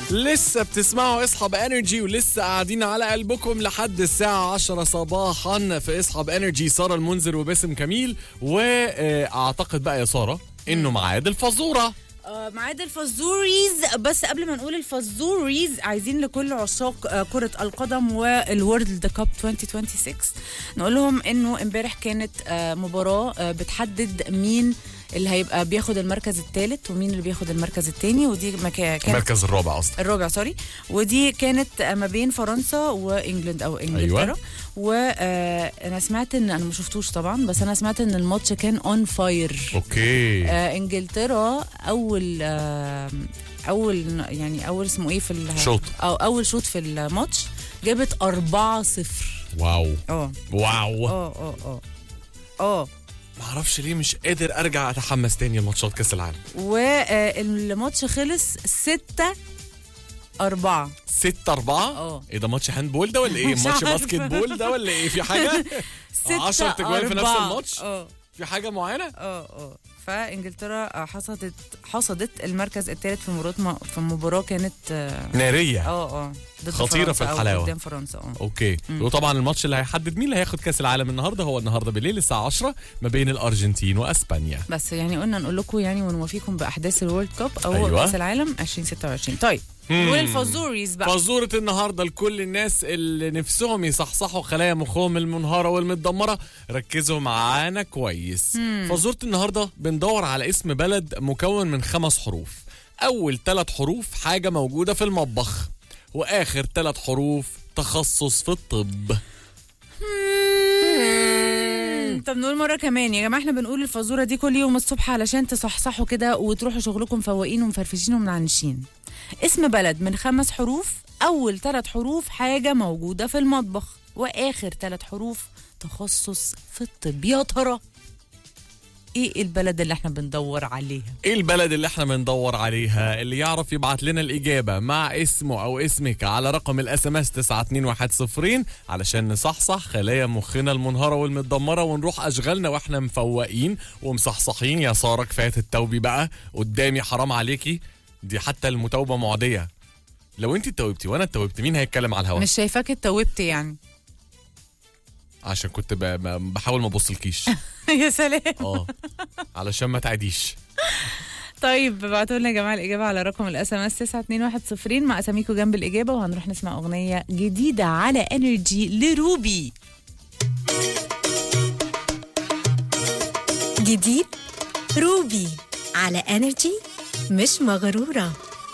لسه بتسمعوا اصحاب انرجي ولسه قاعدين على قلبكم لحد الساعة 10 صباحا في اصحاب انرجي سارة المنذر وباسم كميل واعتقد بقى يا سارة انه ميعاد الفزورة آه، ميعاد الفزوريز بس قبل ما نقول الفزوريز عايزين لكل عشاق آه، كرة القدم والورلد كاب 2026 نقول لهم انه امبارح كانت آه، مباراة آه، بتحدد مين اللي هيبقى بياخد المركز الثالث ومين اللي بياخد المركز الثاني ودي ما كا- كانت المركز الرابع اصلا الرابع سوري ودي كانت ما بين فرنسا وانجلند او انجلترا أيوة. وانا سمعت ان انا ما شفتوش طبعا بس انا سمعت ان الماتش كان اون فاير اوكي آه انجلترا اول آه اول يعني اول اسمه ايه في ال- شوط. او اول شوط في الماتش جابت 4 0 واو اه واو اه اه اه اه ما اعرفش ليه مش قادر ارجع اتحمس تاني لماتشات كاس العالم والماتش خلص 6 4 6 4 اه. ايه ده ماتش هاند بول ده ولا ايه مش ماتش عارفة. باسكت بول ده ولا ايه في حاجه 6 10 تجوال في نفس الماتش؟ اه في حاجه معينه اه اه فانجلترا حصدت حصدت المركز الثالث في مباراه في مباراه كانت اه ناريه اه ضد خطيرة فرنسا في أو الحلاوة. قدام فرنسا اه اوكي وطبعا الماتش اللي هيحدد مين اللي هياخد كاس العالم النهارده هو النهارده بالليل الساعه 10 ما بين الارجنتين واسبانيا بس يعني قلنا نقول لكم يعني ونوافيكم باحداث الورلد كاب او أيوة. أيوة. كاس العالم 2026 طيب نقول الفازوريز بقى فزورة النهارده لكل الناس اللي نفسهم يصحصحوا خلايا مخهم المنهارة والمتدمرة ركزوا معانا كويس فزورة النهارده بندور على اسم بلد مكون من خمس حروف أول ثلاث حروف حاجة موجودة في المطبخ وآخر ثلاث حروف تخصص في الطب مم، طب نقول مره كمان يا جماعه احنا بنقول الفازوره دي كل يوم الصبح علشان تصحصحوا كده وتروحوا شغلكم مفوقين ومفرفشين ومنعنشين اسم بلد من خمس حروف اول ثلاث حروف حاجه موجوده في المطبخ واخر ثلاث حروف تخصص في الطب يا ترى ايه البلد اللي احنا بندور عليها ايه البلد اللي احنا بندور عليها اللي يعرف يبعت لنا الإجابة مع اسمه أو اسمك على رقم الاس ام اس 92110 علشان نصحصح خلايا مخنا المنهارة والمتدمرة ونروح أشغالنا واحنا مفوقين ومصحصحين يا سارة كفاية التوبي بقى قدامي حرام عليكي دي حتى المتوبة معدية لو انت اتوبتي وانا اتوبت مين هيتكلم على الهوا مش شايفاك اتوبت يعني عشان كنت ب... ب... بحاول ما ابصلكيش يا سلام اه علشان ما تعديش طيب ابعتوا لنا يا جماعه الاجابه على رقم الاس ام اس 92110 مع اساميكم جنب الاجابه وهنروح نسمع اغنيه جديده على انرجي لروبي جديد روبي على انرجي مش مغروره